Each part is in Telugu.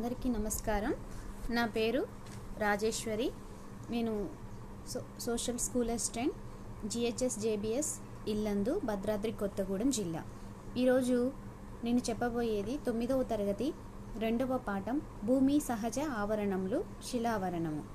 అందరికీ నమస్కారం నా పేరు రాజేశ్వరి నేను so social school assistant GHS JBS Yellandu Bhadradri Kothagudem జిల్లా ఈరోజు నేను చెప్పబోయేది తొమ్మిదవ తరగతి రెండవ పాఠం భూమి సహజ ఆవరణములు శిలావరణము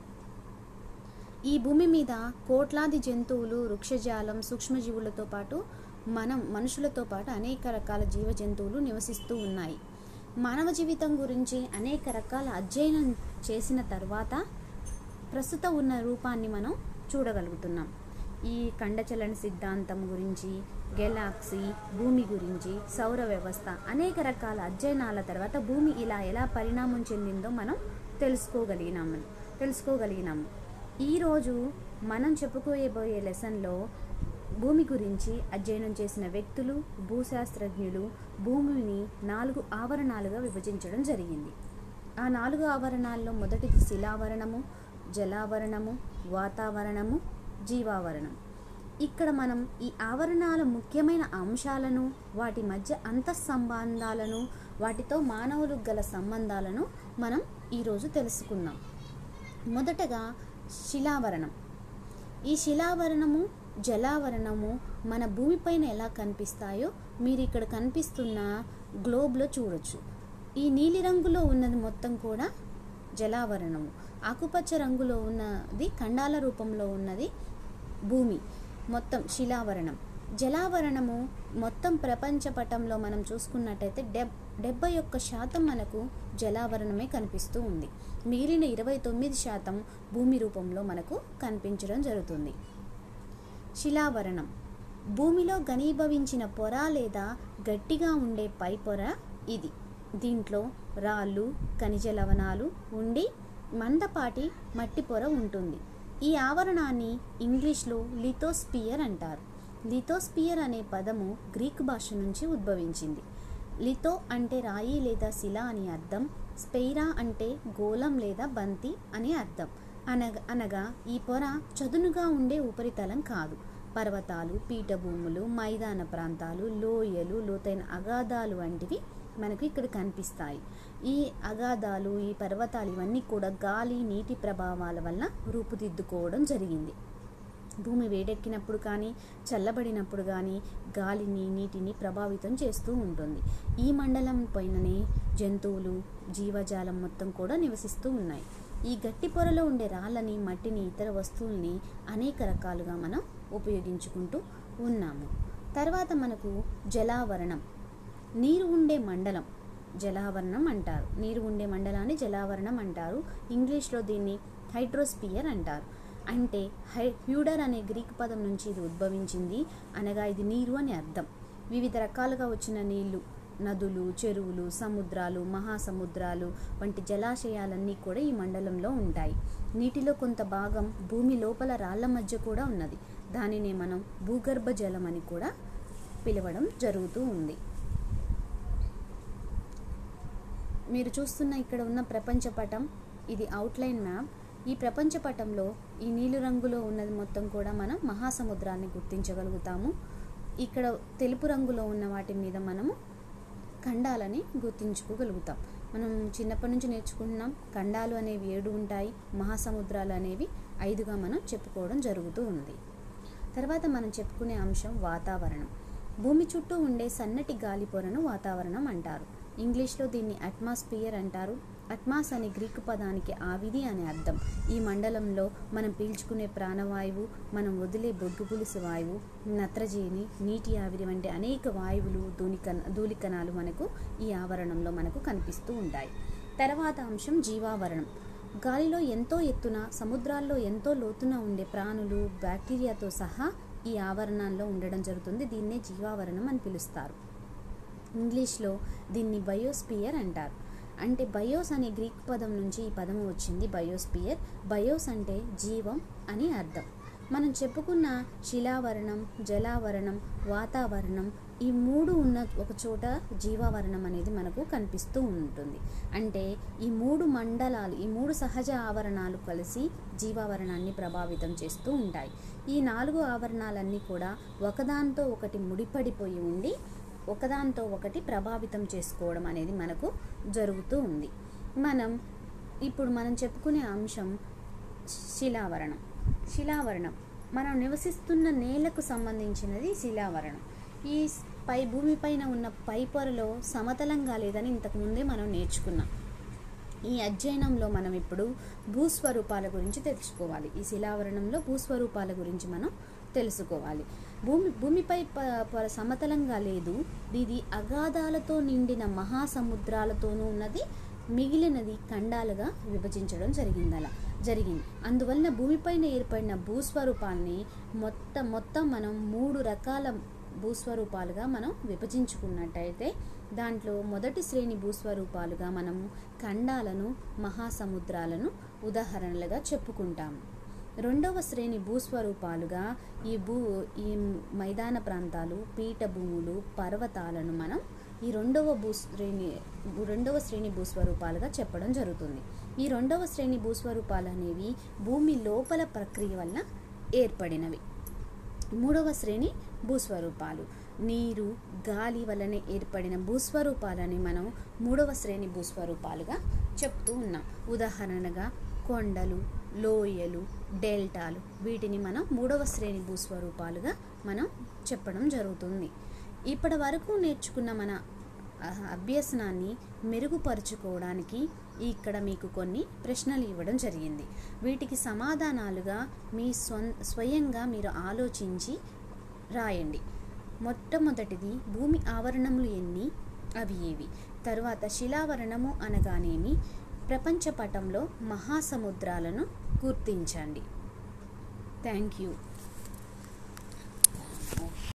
ఈ భూమి మీద కోట్లాది జంతువులు వృక్షజాలం సూక్ష్మజీవులతో పాటు మనం మనుషులతో పాటు అనేక రకాల జీవ జంతువులు నివసిస్తూ ఉన్నాయి మానవ జీవితం గురించి అనేక రకాల అధ్యయనం చేసిన తర్వాత ప్రస్తుతం ఉన్న రూపాన్ని మనం చూడగలుగుతున్నాం ఈ ఖండచలన సిద్ధాంతం గురించి గెలాక్సీ భూమి గురించి సౌర వ్యవస్థ అనేక రకాల అధ్యయనాల తర్వాత భూమి ఇలా ఎలా పరిణామం చెందిందో మనం తెలుసుకోగలిగినాము తెలుసుకోగలిగినాము ఈరోజు మనం చెప్పుకోబోయే లెసన్లో భూమి గురించి అధ్యయనం చేసిన వ్యక్తులు భూశాస్త్రజ్ఞులు భూమిని నాలుగు ఆవరణాలుగా విభజించడం జరిగింది ఆ నాలుగు ఆవరణాల్లో మొదటిది శిలావరణము జలావరణము వాతావరణము జీవావరణం ఇక్కడ మనం ఈ ఆవరణాల ముఖ్యమైన అంశాలను వాటి మధ్య అంతఃసంబంధాలను వాటితో మానవులకు గల సంబంధాలను మనం ఈరోజు తెలుసుకుందాం మొదటగా శిలావరణం ఈ శిలావరణము జలావరణము మన భూమిపైన ఎలా కనిపిస్తాయో మీరు ఇక్కడ కనిపిస్తున్న గ్లోబ్లో చూడొచ్చు ఈ నీలి రంగులో ఉన్నది మొత్తం కూడా జలావరణము ఆకుపచ్చ రంగులో ఉన్నది ఖండాల రూపంలో ఉన్నది భూమి మొత్తం శిలావరణం జలావరణము మొత్తం ప్రపంచ పటంలో మనం చూసుకున్నట్టయితే డెబ్ డెబ్బై ఒక్క శాతం మనకు జలావరణమే కనిపిస్తూ ఉంది మిగిలిన ఇరవై తొమ్మిది శాతం భూమి రూపంలో మనకు కనిపించడం జరుగుతుంది శిలావరణం భూమిలో ఘనీభవించిన పొర లేదా గట్టిగా ఉండే పై పొర ఇది దీంట్లో రాళ్ళు ఖనిజ లవణాలు ఉండి మందపాటి మట్టి పొర ఉంటుంది ఈ ఆవరణాన్ని ఇంగ్లీష్లో లిథోస్పియర్ అంటారు లిథోస్పియర్ అనే పదము గ్రీక్ భాష నుంచి ఉద్భవించింది లిథో అంటే రాయి లేదా శిల అని అర్థం స్పెయిరా అంటే గోళం లేదా బంతి అని అర్థం అనగా అనగా ఈ పొర చదునుగా ఉండే ఉపరితలం కాదు పర్వతాలు పీఠభూములు మైదాన ప్రాంతాలు లోయలు లోతైన అగాధాలు వంటివి మనకు ఇక్కడ కనిపిస్తాయి ఈ అగాధాలు ఈ పర్వతాలు ఇవన్నీ కూడా గాలి నీటి ప్రభావాల వల్ల రూపుదిద్దుకోవడం జరిగింది భూమి వేడెక్కినప్పుడు కానీ చల్లబడినప్పుడు కానీ గాలిని నీటిని ప్రభావితం చేస్తూ ఉంటుంది ఈ మండలం పైననే జంతువులు జీవజాలం మొత్తం కూడా నివసిస్తూ ఉన్నాయి ఈ గట్టి పొరలో ఉండే రాళ్ళని మట్టిని ఇతర వస్తువుల్ని అనేక రకాలుగా మనం ఉపయోగించుకుంటూ ఉన్నాము తర్వాత మనకు జలావరణం నీరు ఉండే మండలం జలావరణం అంటారు నీరు ఉండే మండలాన్ని జలావరణం అంటారు ఇంగ్లీష్లో దీన్ని హైడ్రోస్పియర్ అంటారు అంటే హై హ్యూడర్ అనే గ్రీక్ పదం నుంచి ఇది ఉద్భవించింది అనగా ఇది నీరు అని అర్థం వివిధ రకాలుగా వచ్చిన నీళ్లు నదులు చెరువులు సముద్రాలు మహాసముద్రాలు వంటి జలాశయాలన్నీ కూడా ఈ మండలంలో ఉంటాయి నీటిలో కొంత భాగం భూమి లోపల రాళ్ల మధ్య కూడా ఉన్నది దానినే మనం భూగర్భ జలం అని కూడా పిలవడం జరుగుతూ ఉంది మీరు చూస్తున్న ఇక్కడ ఉన్న ప్రపంచ పటం ఇది అవుట్లైన్ మ్యాప్ ఈ ప్రపంచ పటంలో ఈ నీలి రంగులో ఉన్నది మొత్తం కూడా మనం మహాసముద్రాన్ని గుర్తించగలుగుతాము ఇక్కడ తెలుపు రంగులో ఉన్న వాటి మీద మనము ఖండాలని గుర్తించుకోగలుగుతాం మనం చిన్నప్పటి నుంచి నేర్చుకుంటున్నాం ఖండాలు అనేవి ఏడు ఉంటాయి మహాసముద్రాలు అనేవి ఐదుగా మనం చెప్పుకోవడం జరుగుతూ ఉంది తర్వాత మనం చెప్పుకునే అంశం వాతావరణం భూమి చుట్టూ ఉండే సన్నటి గాలి పొరను వాతావరణం అంటారు ఇంగ్లీష్లో దీన్ని అట్మాస్ఫియర్ అంటారు అట్మాస్ అనే గ్రీకు పదానికి ఆవిది అనే అర్థం ఈ మండలంలో మనం పీల్చుకునే ప్రాణవాయువు మనం వదిలే బొగ్గు పులుసు వాయువు నత్రజీని నీటి ఆవిరి వంటి అనేక వాయువులు ధూళికణ ధూళికణాలు మనకు ఈ ఆవరణంలో మనకు కనిపిస్తూ ఉంటాయి తర్వాత అంశం జీవావరణం గాలిలో ఎంతో ఎత్తున సముద్రాల్లో ఎంతో లోతున ఉండే ప్రాణులు బ్యాక్టీరియాతో సహా ఈ ఆవరణాల్లో ఉండడం జరుగుతుంది దీన్నే జీవావరణం అని పిలుస్తారు ఇంగ్లీష్లో దీన్ని బయోస్పియర్ అంటారు అంటే బయోస్ అనే గ్రీక్ పదం నుంచి ఈ పదం వచ్చింది బయోస్పియర్ బయోస్ అంటే జీవం అని అర్థం మనం చెప్పుకున్న శిలావరణం జలావరణం వాతావరణం ఈ మూడు ఉన్న ఒక చోట జీవావరణం అనేది మనకు కనిపిస్తూ ఉంటుంది అంటే ఈ మూడు మండలాలు ఈ మూడు సహజ ఆవరణాలు కలిసి జీవావరణాన్ని ప్రభావితం చేస్తూ ఉంటాయి ఈ నాలుగు ఆవరణాలన్నీ కూడా ఒకదాంతో ఒకటి ముడిపడిపోయి ఉండి ఒకదాంతో ఒకటి ప్రభావితం చేసుకోవడం అనేది మనకు జరుగుతూ ఉంది మనం ఇప్పుడు మనం చెప్పుకునే అంశం శిలావరణం శిలావరణం మనం నివసిస్తున్న నేలకు సంబంధించినది శిలావరణం ఈ పై భూమిపైన ఉన్న పై పొరలో సమతలంగా లేదని ఇంతకుముందే మనం నేర్చుకున్నాం ఈ అధ్యయనంలో మనం ఇప్పుడు భూస్వరూపాల గురించి తెలుసుకోవాలి ఈ శిలావరణంలో భూస్వరూపాల గురించి మనం తెలుసుకోవాలి భూమి భూమిపై ప- పొర సమతలంగా లేదు ఇది అగాధాలతో నిండిన మహాసముద్రాలతోనూ ఉన్నది మిగిలినది ఖండాలుగా విభజించడం జరిగిందలా జరిగింది అందువలన భూమిపైన ఏర్పడిన భూస్వరూపాల్ని మొత్తం మొత్తం మనం మూడు రకాల భూస్వరూపాలుగా మనం విభజించుకున్నట్టయితే దాంట్లో మొదటి శ్రేణి భూస్వరూపాలుగా మనము ఖండాలను మహాసముద్రాలను ఉదాహరణలుగా చెప్పుకుంటాము రెండవ శ్రేణి భూస్వరూపాలుగా ఈ భూ ఈ మైదాన ప్రాంతాలు పీఠభూములు పర్వతాలను మనం ఈ రెండవ భూశ్రేణి రెండవ శ్రేణి భూస్వరూపాలుగా చెప్పడం జరుగుతుంది ఈ రెండవ శ్రేణి భూస్వరూపాలు అనేవి భూమి లోపల ప్రక్రియ వల్ల ఏర్పడినవి మూడవ శ్రేణి భూస్వరూపాలు నీరు గాలి వలన ఏర్పడిన భూస్వరూపాలని మనం మూడవ శ్రేణి భూస్వరూపాలుగా చెప్తూ ఉన్నాం ఉదాహరణగా కొండలు లోయలు డెల్టాలు వీటిని మనం మూడవ శ్రేణి భూస్వరూపాలుగా మనం చెప్పడం జరుగుతుంది ఇప్పటి వరకు నేర్చుకున్న మన ఆ, అభ్యసనాన్ని మెరుగుపరుచుకోవడానికి ఇక్కడ మీకు కొన్ని ప్రశ్నలు ఇవ్వడం జరిగింది వీటికి సమాధానాలుగా మీ స్వం స్వయంగా మీరు ఆలోచించి రాయండి మొట్టమొదటిది భూమి ఆవరణములు ఎన్ని అవి ఏవి తరువాత శిలావరణము అనగానేమి ప్రపంచ పటంలో మహాసముద్రాలను గుర్తించండి థ్యాంక్ యూ